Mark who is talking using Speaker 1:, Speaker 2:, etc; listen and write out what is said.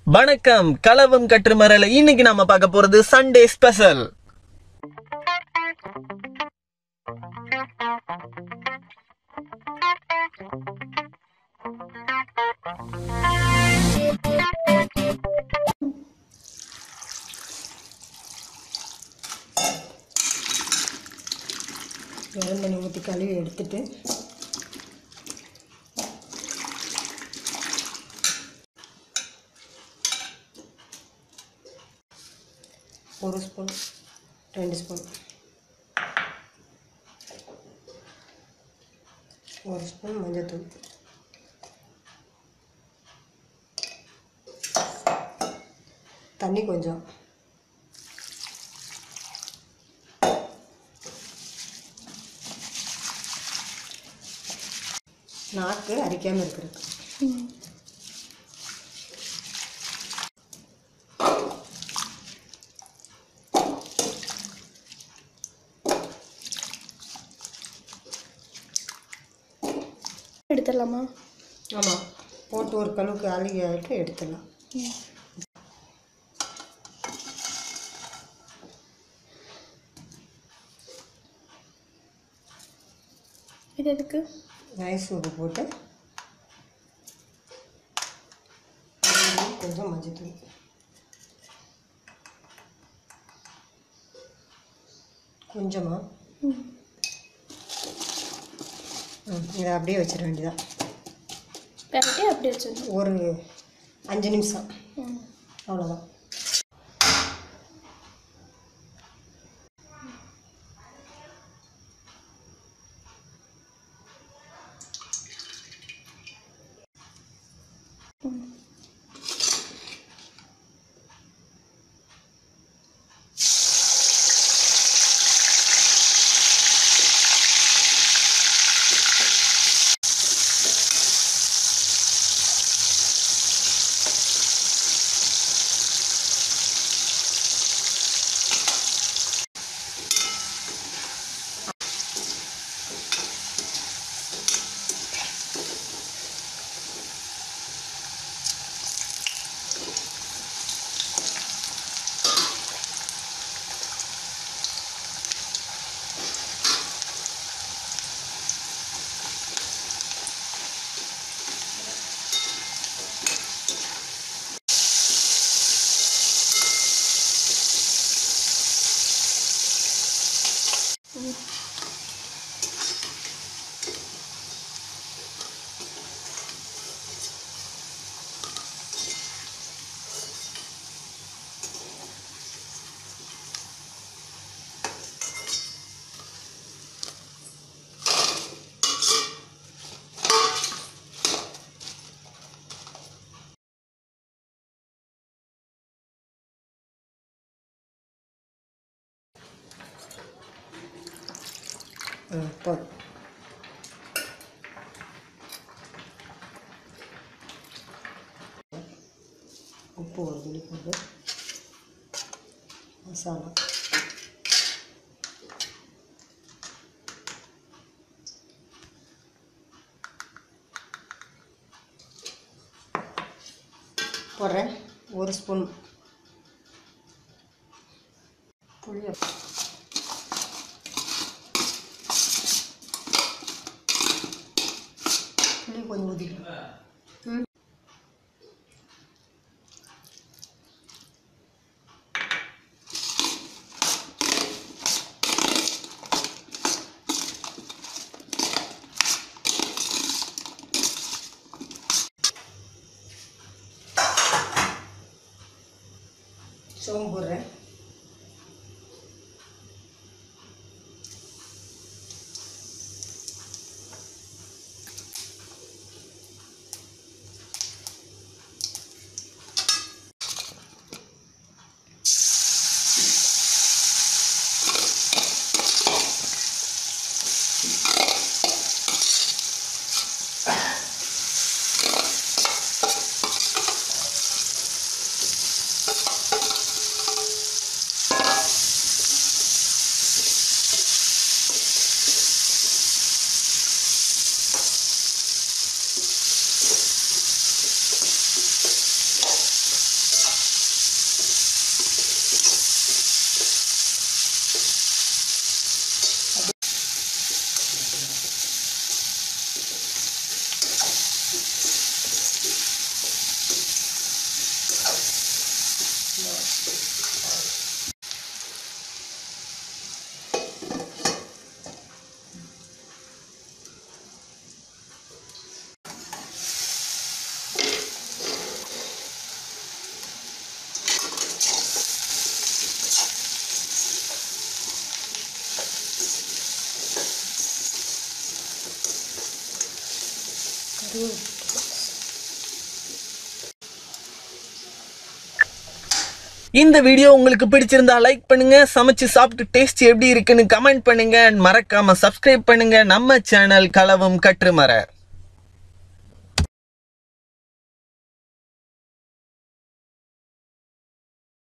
Speaker 1: வணக்கம் களவும் கற்றுமரல இன்னைக்கு நாம பார்க்க போறது சண்டே ஸ்பெஷல்
Speaker 2: வெறும் தண்ணி ஊற்றி கழுவி எடுத்துட்டு ஒரு ஸ்பூன் ரெண்டு ஸ்பூன் ஒரு ஸ்பூன் மஞ்சள்தூள் தண்ணி கொஞ்சம் நாக்கு அரிக்காமல் இருக்கிறது
Speaker 3: எடுத்துடலாமா
Speaker 2: ஆமாம் போட்டு ஒரு கழுவுக்கு அழுகி ஆகிட்டு எடுத்துடலாம்
Speaker 3: இது எதுக்கு
Speaker 2: ரைஸ் உப்பு போட்டு கொஞ்சம் மஞ்சத்தூள் கொஞ்சமாக
Speaker 3: ம்.
Speaker 2: ம் இதை அப்படியே வச்சிட வேண்டியதான்
Speaker 3: பெரட்டி அப்படியே வச்சிடணும்
Speaker 2: ஒரு அஞ்சு நிமிஷம்
Speaker 3: ம்.
Speaker 2: அவ்வளோதான் ம் போதும் உப்பு ஒரு துளி போட்டு மசாலா போடுறேன் ஒரு ஸ்பூன் புளிய புளி கொஞ்சம் ஊற்றிக்கலாம் ம் சோம்பு போடுறேன்
Speaker 1: இந்த வீடியோ உங்களுக்கு பிடிச்சிருந்தா லைக் பண்ணுங்க சமைச்சு சாப்பிட்டு டேஸ்ட் எப்படி இருக்குன்னு கமெண்ட் பண்ணுங்க and மறக்காம சப்ஸ்கிரைப் பண்ணுங்க நம்ம சேனல் களவும் கற்றுமர